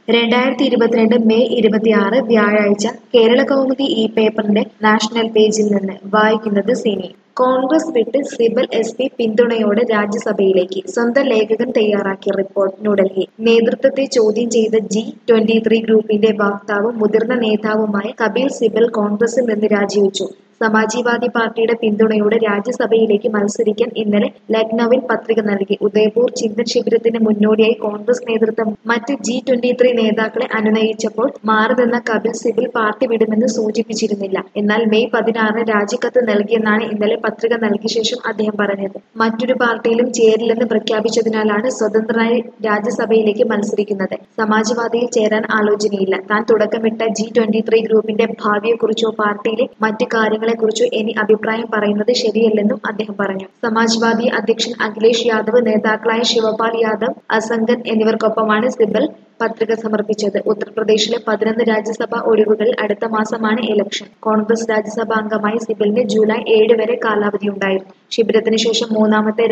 രണ്ടായിരത്തി ഇരുപത്തിരണ്ട് മെയ് ഇരുപത്തിയാറ് വ്യാഴാഴ്ച കേരള കൗമുദി ഈ പേപ്പറിന്റെ നാഷണൽ പേജിൽ നിന്ന് വായിക്കുന്നത് സിനി കോൺഗ്രസ് വിട്ട് സിബൽ എസ് പി പിന്തുണയോടെ രാജ്യസഭയിലേക്ക് സ്വന്തം ലേഖകൻ തയ്യാറാക്കിയ റിപ്പോർട്ട് ന്യൂഡൽഹി നേതൃത്വത്തെ ചോദ്യം ചെയ്ത ജി ട്വന്റി ത്രീ ഗ്രൂപ്പിന്റെ വക്താവും മുതിർന്ന നേതാവുമായ കപിൽ സിബൽ കോൺഗ്രസിൽ നിന്ന് രാജിവെച്ചു സമാജ്വാദി പാർട്ടിയുടെ പിന്തുണയോടെ രാജ്യസഭയിലേക്ക് മത്സരിക്കാൻ ഇന്നലെ ലക്നൌവിൽ പത്രിക നൽകി ഉദയപൂർ ചിന്തൻ ശിബിരത്തിന് മുന്നോടിയായി കോൺഗ്രസ് നേതൃത്വം മറ്റ് ജി ട്വന്റി ത്രീ നേതാക്കളെ അനുനയിച്ചപ്പോൾ മാറി നിന്ന കപിൽ സിബൽ പാർട്ടി വിടുമെന്ന് സൂചിപ്പിച്ചിരുന്നില്ല എന്നാൽ മെയ് പതിനാറിന് രാജിക്കത്ത് നൽകിയെന്നാണ് ഇന്നലെ പത്രിക നൽകിയ ശേഷം അദ്ദേഹം പറഞ്ഞത് മറ്റൊരു പാർട്ടിയിലും ചേരില്ലെന്ന് പ്രഖ്യാപിച്ചതിനാലാണ് സ്വതന്ത്രനായി രാജ്യസഭയിലേക്ക് മത്സരിക്കുന്നത് സമാജ്വാദിയിൽ ചേരാൻ ആലോചനയില്ല താൻ തുടക്കമിട്ട ജി ട്വന്റി ത്രീ ഗ്രൂപ്പിന്റെ ഭാവിയെക്കുറിച്ചോ പാർട്ടിയിലെ മറ്റ് കാര്യങ്ങളെക്കുറിച്ചോ ഇനി അഭിപ്രായം പറയുന്നത് ശരിയല്ലെന്നും അദ്ദേഹം പറഞ്ഞു സമാജ്വാദി അധ്യക്ഷൻ അഖിലേഷ് യാദവ് നേതാക്കളായ ശിവപാൽ യാദവ് അസംഗൻ എന്നിവർക്കൊപ്പമാണ് സിബൽ പത്രിക സമർപ്പിച്ചത് ഉത്തർപ്രദേശിലെ പതിനൊന്ന് രാജ്യസഭാ ഒഴിവുകളിൽ അടുത്ത മാസമാണ് ഇലക്ഷൻ കോൺഗ്രസ് രാജ്യസഭാ അംഗമായി സിബലിന് ജൂലൈ ഏഴ് വരെ കാലാവധിയുണ്ടായിരുന്നു ശിബിരത്തിന് ശേഷം മൂന്നാമത്തെ